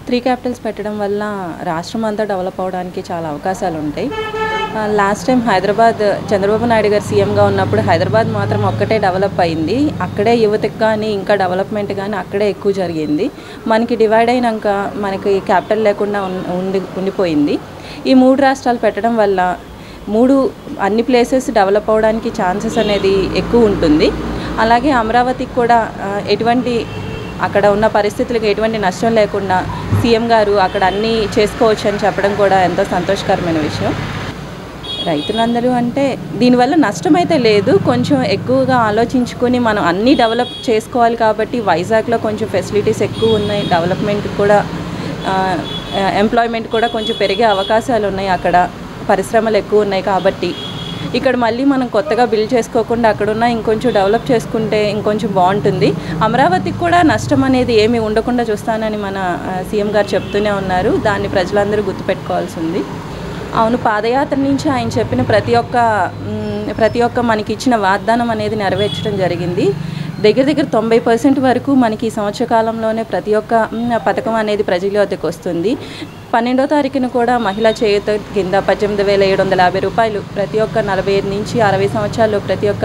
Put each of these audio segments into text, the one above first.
three Capitals పెట్టడం వల్ల రాష్ట్రం అంతా డెవలప్ అవడానికి చాలా అవకాశాలు ఉంటాయి లాస్ట్ టైం హైదరాబాద్ చంద్రబాబు నాయుడు గారు సీఎంగా ఉన్నప్పుడు హైదరాబాద్ మాత్రం ఒక్కటే డెవలప్ అయింది అక్కడే యువతకు కానీ ఇంకా డెవలప్మెంట్ కానీ అక్కడే ఎక్కువ జరిగింది మనకి డివైడ్ అయినాక మనకి క్యాపిటల్ లేకుండా ఉన్- ఉండి ఉండిపోయింది ఈ మూడు రాష్ట్రాలు పెట్టడం వల్ల మూడు అన్ని ప్లేసెస్ డెవలప్ అవడానికి ఛాన్సెస్ అనేది ఎక్కువ ఉంటుంది అలాగే అమరావతికి కూడా ఆ, ఎటువంటి అక్కడ ఉన్న పరిస్థితులకు ఎటువంటి నష్టం లేకుండా సీఎం గారు అక్కడ అన్నీ చేసుకోవచ్చు అని చెప్పడం కూడా ఎంతో సంతోషకరమైన విషయం రైతులందరూ అంటే దీనివల్ల నష్టం అయితే లేదు కొంచెం ఎక్కువగా ఆలోచించుకొని మనం అన్నీ డెవలప్ చేసుకోవాలి కాబట్టి వైజాగ్లో కొంచెం ఫెసిలిటీస్ ఎక్కువ ఉన్నాయి డెవలప్మెంట్ కూడా ఎంప్లాయ్మెంట్ కూడా కొంచెం పెరిగే అవకాశాలు ఉన్నాయి అక్కడ పరిశ్రమలు ఎక్కువ ఉన్నాయి కాబట్టి ఇక్కడ మళ్ళీ మనం కొత్తగా బిల్డ్ చేసుకోకుండా అక్కడున్న ఇంకొంచెం డెవలప్ చేసుకుంటే ఇంకొంచెం బాగుంటుంది అమరావతికి కూడా నష్టం అనేది ఏమీ ఉండకుండా చూస్తానని మన ఆ, సీఎం గారు చెప్తూనే ఉన్నారు దాన్ని ప్రజలందరూ గుర్తుపెట్టుకోవాల్సి ఉంది అవును పాదయాత్ర నుంచి ఆయన చెప్పిన ప్రతి ఒక్క మ్, ప్రతి ఒక్క మనకి ఇచ్చిన వాగ్దానం అనేది నెరవేర్చడం జరిగింది దగ్గర దగ్గర తొంభై పర్సెంట్ వరకు మనకి ఈ సంవత్సర కాలంలోనే ప్రతి ఒక్క మ్, పథకం అనేది ప్రజల వద్దకు వస్తుంది పన్నెండో తారీఖున కూడా మహిళా చేయూత కింద పద్దెనిమిది వేల ఏడు వందల యాభై రూపాయలు ప్రతి ఒక్క నలభై ఐదు నుంచి అరవై సంవత్సరాలు ప్రతి ఒక్క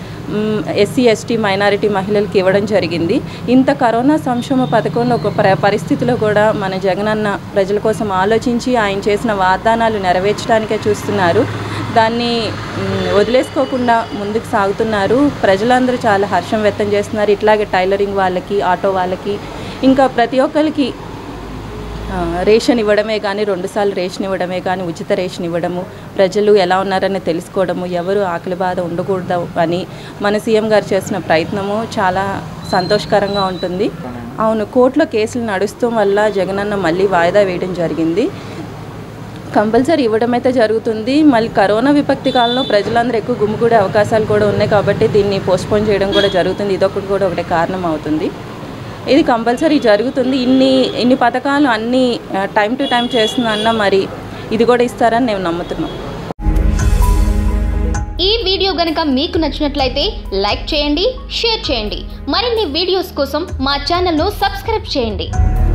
ఎస్సీ ఎస్టీ మైనారిటీ మహిళలకు ఇవ్వడం జరిగింది ఇంత కరోనా సంక్షేమ పథకంలో ఒక ప- పరిస్థితిలో కూడా మన జగనన్న ప్రజల కోసం ఆలోచించి ఆయన చేసిన వాగ్దానాలు నెరవేర్చడానికే చూస్తున్నారు దాన్ని మ్, వదిలేసుకోకుండా ముందుకు సాగుతున్నారు ప్రజలందరూ చాలా హర్షం వ్యక్తం చేస్తున్నారు ఇట్లాగే టైలరింగ్ వాళ్ళకి ఆటో వాళ్ళకి ఇంకా ప్రతి ఒక్కరికి ఆ, రేషన్ ఇవ్వడమే కానీ రెండుసార్లు రేషన్ ఇవ్వడమే కానీ ఉచిత రేషన్ ఇవ్వడము ప్రజలు ఎలా ఉన్నారని తెలుసుకోవడము ఎవరు ఆకలి బాధ ఉండకూడదు అని మన సీఎం గారు చేసిన ప్రయత్నము చాలా సంతోషకరంగా ఉంటుంది అవును కోర్టులో కేసులు నడుస్తూ వల్ల జగనన్న మళ్ళీ వాయిదా వేయడం జరిగింది కంపల్సరీ ఇవ్వడం అయితే జరుగుతుంది మళ్ళీ కరోనా విపత్తి కాలంలో ప్రజలందరూ ఎక్కువ గుమ్మికూడే అవకాశాలు కూడా ఉన్నాయి కాబట్టి దీన్ని పోస్ట్పోన్ చేయడం కూడా జరుగుతుంది ఇదొకటి కూడా ఒకటి కారణం అవుతుంది ఇది కంపల్సరీ జరుగుతుంది ఇన్ని ఇన్ని పథకాలు అన్ని టైం టు టైం చేస్తుందన్న మరి ఇది కూడా ఇస్తారని నేను నమ్ముతున్నాను ఈ వీడియో గనక మీకు నచ్చినట్లయితే లైక్ చేయండి షేర్ చేయండి మరిన్ని వీడియోస్ కోసం మా ఛానల్ను సబ్స్క్రైబ్ చేయండి